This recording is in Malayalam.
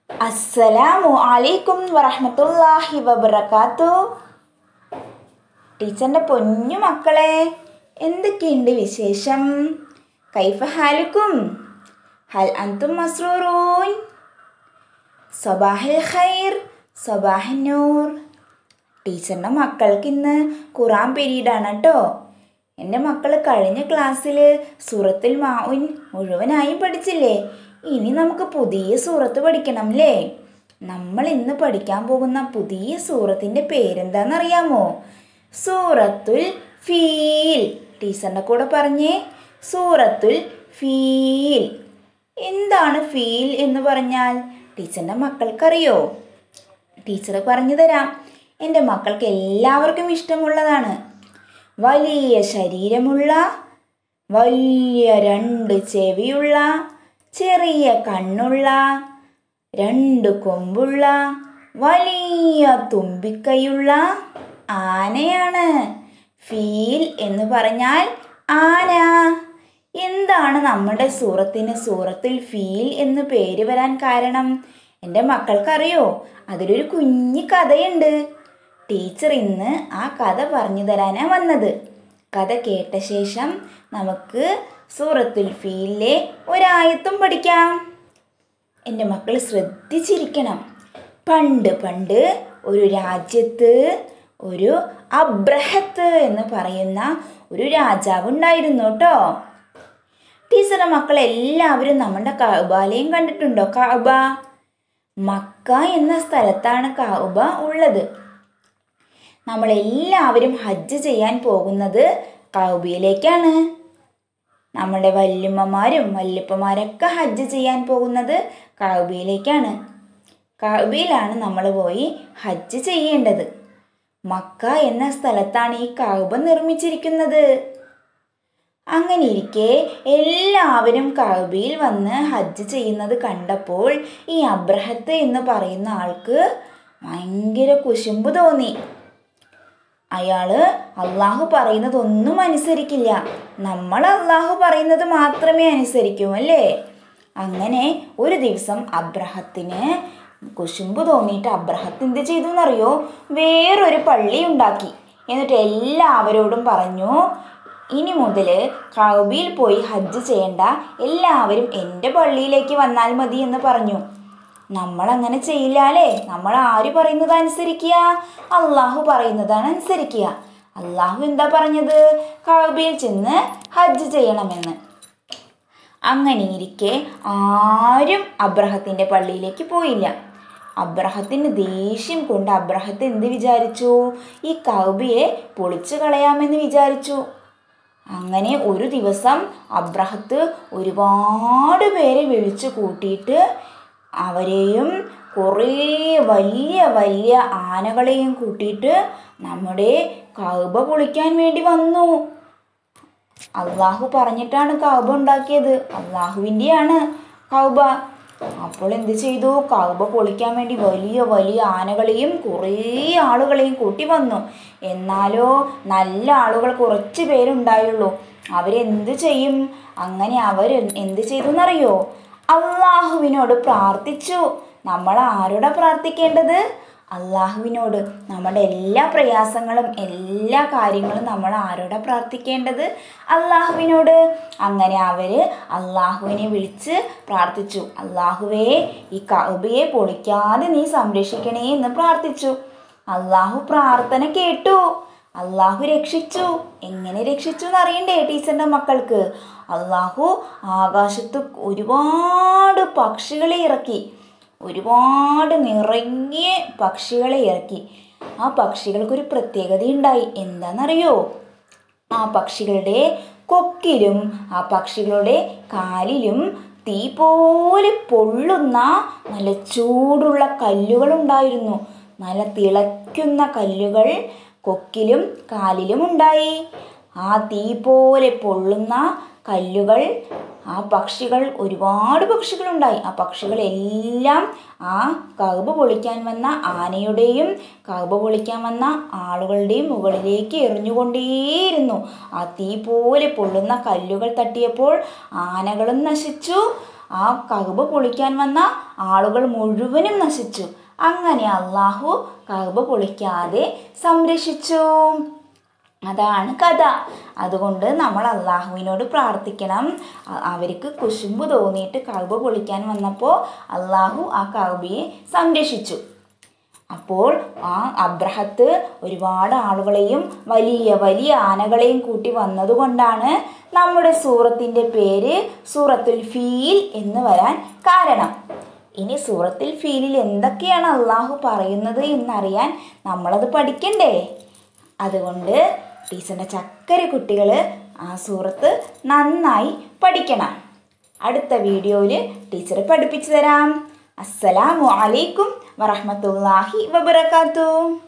അസ്സലാമു അലൈക്കും വറഹ്മത്തുള്ളാഹി വബറകാത്തു ടീച്ചറിൻ്റെ പൊന്നു മക്കളെ എന്തൊക്കെയുണ്ട് വിശേഷം കൈഫ ഹാലുക്കും ഹൽ അന്തും മസ്റൂറൂൻ സബാഹിൽ ഖൈർ സബാഹിൻ നൂർ ടീച്ചറിൻ്റെ മക്കൾക്ക് ഇന്ന് ഖുറാൻ പീരീഡാണ് കേട്ടോ എൻ്റെ മക്കൾ കഴിഞ്ഞ ക്ലാസ്സിൽ സൂറത്തുൽ മാഉൻ മുഴുവനായും പഠിച്ചില്ലേ ഇനി നമുക്ക് പുതിയ സൂറത്ത് പഠിക്കണം അല്ലേ നമ്മൾ ഇന്ന് പഠിക്കാൻ പോകുന്ന പുതിയ സൂറത്തിൻ്റെ പേരെന്താണെന്നറിയാമോ സൂറത്തുൽ ഫീൽ ടീച്ചറിൻ്റെ കൂടെ പറഞ്ഞേ സൂറത്തുൽ ഫീൽ എന്താണ് ഫീൽ എന്ന് പറഞ്ഞാൽ ടീച്ചറിൻ്റെ മക്കൾക്കറിയോ ടീച്ചർ പറഞ്ഞു തരാം എൻ്റെ മക്കൾക്ക് എല്ലാവർക്കും ഇഷ്ടമുള്ളതാണ് വലിയ ശരീരമുള്ള വലിയ രണ്ട് ചെവിയുള്ള ചെറിയ കണ്ണുള്ള രണ്ട് കൊമ്പുള്ള വലിയ തുമ്പിക്കൈയുള്ള ആനയാണ് ഫീൽ എന്ന് പറഞ്ഞാൽ ആന എന്താണ് നമ്മുടെ സൂറത്തിന് സൂറത്തിൽ ഫീൽ എന്ന് പേര് വരാൻ കാരണം എൻ്റെ മക്കൾക്കറിയോ അതിലൊരു കുഞ്ഞു കഥയുണ്ട് ടീച്ചർ ഇന്ന് ആ കഥ പറഞ്ഞു തരാനാണ് വന്നത് കഥ കേട്ട ശേഷം നമുക്ക് സൂറത്തുൽ ഫീലിലെ ഒരായത്തും പഠിക്കാം എൻ്റെ മക്കൾ ശ്രദ്ധിച്ചിരിക്കണം പണ്ട് പണ്ട് ഒരു രാജ്യത്ത് ഒരു അബ്രഹത്ത് എന്ന് പറയുന്ന ഒരു രാജാവ് ഉണ്ടായിരുന്നു കേട്ടോ ടീച്ചറുടെ മക്കൾ എല്ലാവരും നമ്മുടെ കഅബാലയം കണ്ടിട്ടുണ്ടോ കഅബ മക്ക എന്ന സ്ഥലത്താണ് കഅബ ഉള്ളത് നമ്മളെല്ലാവരും ഹജ്ജ് ചെയ്യാൻ പോകുന്നത് കൗബിയിലേക്കാണ് നമ്മുടെ വല്യമ്മമാരും വല്യപ്പമാരൊക്കെ ഹജ്ജ് ചെയ്യാൻ പോകുന്നത് കൗബിയിലേക്കാണ് കൗബിയിലാണ് നമ്മൾ പോയി ഹജ്ജ് ചെയ്യേണ്ടത് മക്ക എന്ന സ്ഥലത്താണ് ഈ കൗബ നിർമ്മിച്ചിരിക്കുന്നത് അങ്ങനെ ഇരിക്കെ എല്ലാവരും കൗബിയിൽ വന്ന് ഹജ്ജ് ചെയ്യുന്നത് കണ്ടപ്പോൾ ഈ അബ്രഹത്ത് എന്ന് പറയുന്ന ആൾക്ക് ഭയങ്കര കുശുമ്പ് തോന്നി അയാള് അള്ളാഹു പറയുന്നതൊന്നും അനുസരിക്കില്ല നമ്മൾ അള്ളാഹു പറയുന്നത് മാത്രമേ അനുസരിക്കൂ അല്ലേ അങ്ങനെ ഒരു ദിവസം അബ്രഹത്തിന് കുശുമ്പ് തോന്നിയിട്ട് അബ്രഹത്ത് എന്ത് ചെയ്തു എന്നറിയോ വേറൊരു പള്ളി ഉണ്ടാക്കി എന്നിട്ട് എല്ലാവരോടും പറഞ്ഞു ഇനി മുതൽ കൗബിയിൽ പോയി ഹജ്ജ് ചെയ്യേണ്ട എല്ലാവരും എൻ്റെ പള്ളിയിലേക്ക് വന്നാൽ മതി എന്ന് പറഞ്ഞു നമ്മൾ അങ്ങനെ ചെയ്യില്ല അല്ലേ നമ്മൾ ആര് പറയുന്നത് അനുസരിക്കുക അള്ളാഹു പറയുന്നതാണ് അനുസരിക്കുക അള്ളാഹു എന്താ പറഞ്ഞത് കഅബയിൽ ചെന്ന് ഹജ്ജ് ചെയ്യണമെന്ന് അങ്ങനെ ഇരിക്കെ ആരും അബ്രഹത്തിൻ്റെ പള്ളിയിലേക്ക് പോയില്ല അബ്രഹത്തിന് ദേഷ്യം കൊണ്ട് അബ്രഹത്ത് എന്ത് വിചാരിച്ചു ഈ കൗബിയെ പൊളിച്ചു കളയാമെന്ന് വിചാരിച്ചു അങ്ങനെ ഒരു ദിവസം അബ്രഹത്ത് ഒരുപാട് പേരെ വിളിച്ചു കൂട്ടിയിട്ട് അവരെയും കുറേ വലിയ വലിയ ആനകളെയും കൂട്ടിയിട്ട് നമ്മുടെ കൗബ പൊളിക്കാൻ വേണ്ടി വന്നു അള്ളാഹു പറഞ്ഞിട്ടാണ് കൗബ ഉണ്ടാക്കിയത് അള്ളാഹുവിൻ്റെയാണ് കൗബ അപ്പോൾ എന്ത് ചെയ്തു കൗബ പൊളിക്കാൻ വേണ്ടി വലിയ വലിയ ആനകളെയും കുറേ ആളുകളെയും കൂട്ടി വന്നു എന്നാലോ നല്ല ആളുകൾ കുറച്ച് പേരുണ്ടായുള്ളൂ അവരെന്ത് ചെയ്യും അങ്ങനെ അവർ എന്ത് ചെയ്തു എന്നറിയോ അള്ളാഹുവിനോട് പ്രാർത്ഥിച്ചു നമ്മൾ ആരോടാ പ്രാർത്ഥിക്കേണ്ടത് അള്ളാഹുവിനോട് നമ്മുടെ എല്ലാ പ്രയാസങ്ങളും എല്ലാ കാര്യങ്ങളും നമ്മൾ ആരോടാ പ്രാർത്ഥിക്കേണ്ടത് അള്ളാഹുവിനോട് അങ്ങനെ അവർ അള്ളാഹുവിനെ വിളിച്ച് പ്രാർത്ഥിച്ചു അള്ളാഹുവേ ഈ കഅബയെ പൊളിക്കാതെ നീ സംരക്ഷിക്കണേ എന്ന് പ്രാർത്ഥിച്ചു അള്ളാഹു പ്രാർത്ഥന കേട്ടു അള്ളാഹു രക്ഷിച്ചു എങ്ങനെ രക്ഷിച്ചു എന്നറിയണ്ടേ ടീച്ചറിൻ്റെ മക്കൾക്ക് അള്ളാഹു ആകാശത്ത് ഒരുപാട് പക്ഷികളെ ഇറക്കി ഒരുപാട് നിറയെ പക്ഷികളെ ഇറക്കി ആ പക്ഷികൾക്കൊരു പ്രത്യേകതയുണ്ടായി എന്താണെന്നറിയോ ആ പക്ഷികളുടെ കൊക്കിലും ആ പക്ഷികളുടെ കാലിലും തീ പോലെ പൊള്ളുന്ന നല്ല ചൂടുള്ള കല്ലുകളുണ്ടായിരുന്നു നല്ല തിളയ്ക്കുന്ന കല്ലുകൾ കൊക്കിലും കാലിലും ഉണ്ടായി ആ തീ പോലെ പൊള്ളുന്ന കല്ലുകൾ ആ പക്ഷികൾ ഒരുപാട് പക്ഷികളുണ്ടായി ആ പക്ഷികളെല്ലാം ആ കൗബ പൊളിക്കാൻ വന്ന ആനയുടെയും കൗബ പൊളിക്കാൻ വന്ന ആളുകളുടെയും മുകളിലേക്ക് എറിഞ്ഞുകൊണ്ടേയിരുന്നു ആ തീ പോലെ പൊള്ളുന്ന കല്ലുകൾ തട്ടിയപ്പോൾ ആനകളും നശിച്ചു ആ കഅബ പൊളിക്കാൻ വന്ന ആളുകൾ മുഴുവനും നശിച്ചു അങ്ങനെ അള്ളാഹു കഅബ പൊളിക്കാതെ സംരക്ഷിച്ചു അതാണ് കഥ അതുകൊണ്ട് നമ്മൾ അള്ളാഹുവിനോട് പ്രാർത്ഥിക്കണം അ- അവർക്ക് കുശുമ്പ് തോന്നിയിട്ട് കഅബ പൊളിക്കാൻ വന്നപ്പോൾ അള്ളാഹു ആ കഅബയെ സംരക്ഷിച്ചു അപ്പോൾ ആ അബ്രഹത്ത് ഒരുപാട് ആളുകളെയും വലിയ വലിയ ആനകളെയും കൂട്ടി വന്നതുകൊണ്ടാണ് നമ്മുടെ സൂറത്തിൻ്റെ പേര് സൂറത്തുൽ ഫീൽ എന്ന് വരാൻ കാരണം ഇനി സൂറത്തുൽ ഫീലിൽ എന്തൊക്കെയാണ് അള്ളാഹു പറയുന്നത് എന്നറിയാൻ നമ്മളത് പഠിക്കണ്ടേ അതുകൊണ്ട് ടീച്ചറിൻ്റെ ചക്കര കുട്ടികൾ ആ സൂറത്ത് നന്നായി പഠിക്കണം അടുത്ത വീഡിയോയിൽ ടീച്ചർ പഠിപ്പിച്ചു തരാം അസ്സലാമു അലൈക്കും വറഹ്മത്തുള്ളാഹി വബറകാതുഹു